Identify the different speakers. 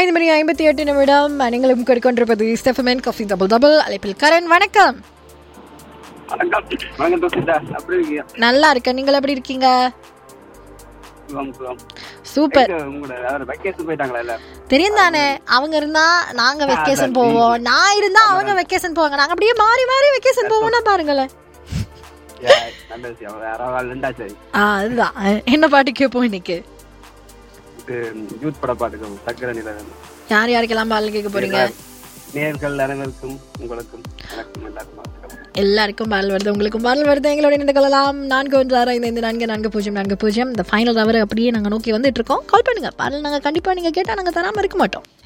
Speaker 1: ஐந்து மணி ஐம்பத்தி எட்டு நிமிடம் நீங்களும் கேட்டுக்கொண்டிருப்பது ஸ்டெஃபமென் காஃபி டபுள் டபுள் அழைப்பில் கரண் வணக்கம்
Speaker 2: வணக்கம் வணக்கம் தோசிதா அப்படி இருக்கீங்க
Speaker 1: நல்லா இருக்கேன் நீங்கள் எப்படி இருக்கீங்க
Speaker 2: சுகம் சுகம்
Speaker 1: சூப்பர்
Speaker 2: எங்க உங்களோட அவர் வெக்கேஷன் போயிட்டாங்களா எல்லாரும்
Speaker 1: தெரியும் தானே அவங்க இருந்தா நாங்க வெக்கேஷன்
Speaker 2: அதான்
Speaker 1: போவோம் நான் இருந்தா அவங்க வெக்கேஷன் போவாங்க நாங்க அப்படியே மாறி மாறி வெக்கேஷன் போவோம்னா பாருங்களேன்
Speaker 2: ஏ, நல்ல விஷயம் வேற ஆள் ரெண்டா சரி
Speaker 1: ஆ அதுதான் என்ன பாட்டு கேட்போம் இன்னைக்கு
Speaker 2: இது யூத் பட பாட்டுக்கும் சக்கர நிலவன்
Speaker 1: யார் யாருக்கெல்லாம் பாடல் கேட்க போறீங்க
Speaker 2: நேர்கள் அனைவருக்கும் உங்களுக்கும் எனக்கும் எல்லாருக்கும் வாழ்த்துக்கள்.
Speaker 1: எல்லாருக்கும் பாடல் வருது உங்களுக்கும் பாடல் வருது எங்களோட இணைந்து கொள்ளலாம் நான்கு ஒன்று ஆறு ஐந்து ஐந்து நான்கு நான்கு பூஜ்ஜியம் நான்கு பூஜ்ஜியம் இந்த ஃபைனல் அவர் அப்படியே நாங்கள் நோக்கி வந்துட்டு இருக்கோம் கால் பண்ணுங்க பாடல் நாங்கள் கண்டிப்பாக நீங்கள் கேட்டால் நாங்கள் தராமல் இருக்க மாட்டோம்